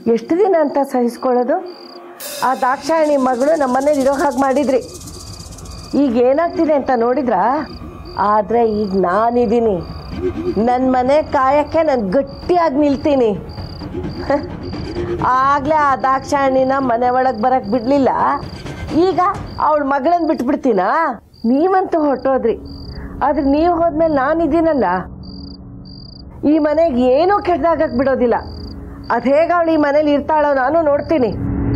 ಎಷ್ಟು ದಿನ ಅಂತ ಸಹಿಸ್ಕೊಳ್ಳೋದು ಆ ದಾಕ್ಷಾಯಣಿ ಮಗಳು ನಮ್ಮ ಮನೇಲಿ ಇರೋ ಹಾಗೆ ಮಾಡಿದ್ರಿ ಈಗ ಏನಾಗ್ತಿದೆ ಅಂತ ನೋಡಿದ್ರಾ ಆದರೆ ಈಗ ನಾನಿದ್ದೀನಿ ನನ್ನ ಮನೆ ಕಾಯಕ್ಕೆ ನಾನು ಗಟ್ಟಿಯಾಗಿ ನಿಲ್ತೀನಿ ಆಗಲೇ ಆ ದಾಕ್ಷಾಯಣಿನ ಮನೆ ಒಳಗೆ ಬರಕ್ಕೆ ಬಿಡಲಿಲ್ಲ ಈಗ ಅವಳ ಮಗಳನ್ನ ಬಿಟ್ಬಿಡ್ತೀನಾ ನೀವಂತೂ ಹೊರಟೋದ್ರಿ ಆದ್ರೆ ನೀವು ಹೋದ್ಮೇಲೆ ನಾನಿದ್ದೀನಲ್ಲ ಈ ಮನೆಗೆ ಏನೂ ಕೆಟ್ಟದಾಗಕ್ಕೆ ಬಿಡೋದಿಲ್ಲ ಅದು ಹೇಗೆ ಅವಳು ಈ ಮನೇಲಿ ಇರ್ತಾಳೋ ನಾನು ನೋಡ್ತೀನಿ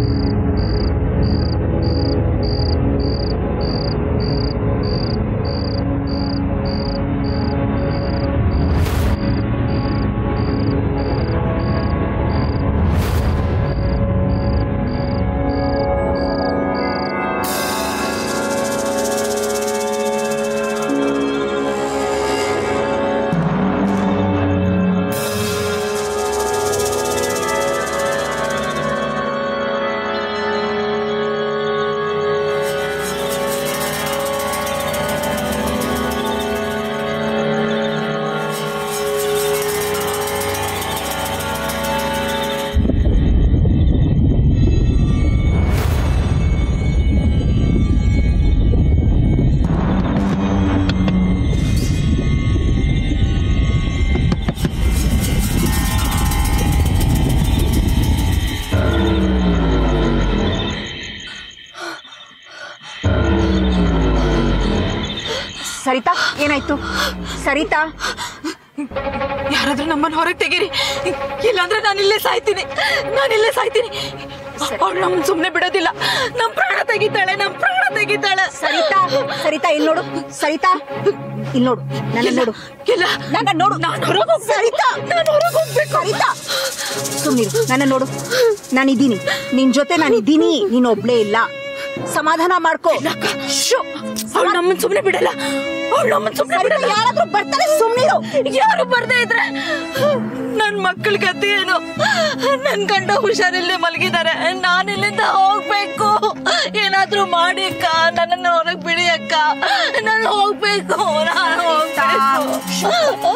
ಸರಿತಾ ಏನಾಯ್ತು ಸರಿತಾ ಯಾರಾದ್ರೂ ನಮ್ಮನ್ನ ಹೊರಗೆ ತೆಗೀರಿ ಇಲ್ಲಾಂದ್ರೆ ನಾನು ಇಲ್ಲೇ ಸಾಯ್ತೀನಿ ನಾನು ಇಲ್ಲೇ ಸಾಯ್ತೀನಿ ಅವಳು ನಮ್ಮನ್ನ ಸುಮ್ಮನೆ ಬಿಡೋದಿಲ್ಲ ನಮ್ ಪ್ರಾಣ ತೆಗಿತಾಳೆ ನಮ್ ಪ್ರಾಣ ತೆಗಿತಾಳೆ ಸರಿತಾ ಸರಿತಾ ಇಲ್ಲಿ ನೋಡು ಸರಿತಾ ಇಲ್ಲಿ ನೋಡು ನನ್ನ ನೋಡು ಇಲ್ಲ ನನ್ನ ನೋಡು ನಾನು ಹೊರಗೆ ಸರಿತಾ ನಾನು ಹೊರಗೆ ಹೋಗ್ಬೇಕು ಸರಿತಾ ಸುಮ್ಮನಿರು ನನ್ನ ನೋಡು ನಾನಿದ್ದೀನಿ ನಿನ್ ಜೊತೆ ನಾನಿದ್ದೀನಿ ನೀನ್ ಒಬ್ಳೇ ಇಲ್ಲ ಸಮಾಧಾನ ಮಾಡ್ಕೋ ಅವಳು ನಮ್ಮನ್ನ ಸುಮ್ಮನೆ ಬಿಡಲ್ಲ ಅವಳು ನಮ್ಮನ್ನ ಸುಮ್ಮನೆ ಸರಿತಾ ಬಿಡಲ್ಲ ಯಾರಾದ್ರೂ ಬರ್ತಾರೆ ಸುಮ್ಮನಿರು ಯಾರು ಬರ್ದೇ ಇದ್ರೆ ನನ್ ಮಕ್ಕಳ ಗತಿ ಏನು ನನ್ ಗಂಡ ಹುಷಾರಿಲ್ಲದೆ ಮಲಗಿದ್ದಾರೆ ನಾನು ಇಲ್ಲಿಂದ ಹೋಗ್ಬೇಕು ಏನಾದ್ರೂ ಮಾಡಿ ಅಕ್ಕ ನನ್ನನ್ನು ಹೊರಗೆ ಬಿಡಿ ಅಕ್ಕ ನಾನು ಹೋಗ್ಬೇಕು ನಾನು ಹೋಗ್ಬೇಕು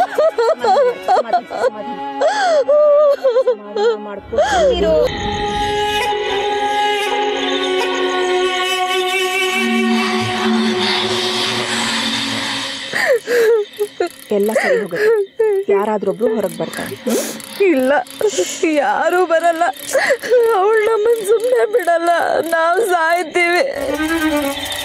ಎಲ್ಲ ಸರಿ ಹೋಗುತ್ತೆ ಯಾರಾದ್ರೊಬ್ರು ಹೊರಗೆ ಬರ್ತಾರೆ ಇಲ್ಲ ಯಾರು ಬರಲ್ಲ ಅವಳು ನಮ್ಮನ್ನ ಸುಮ್ಮನೆ ಬಿಡಲ್ಲ ನಾವು ಸಾಯ್ತೀವಿ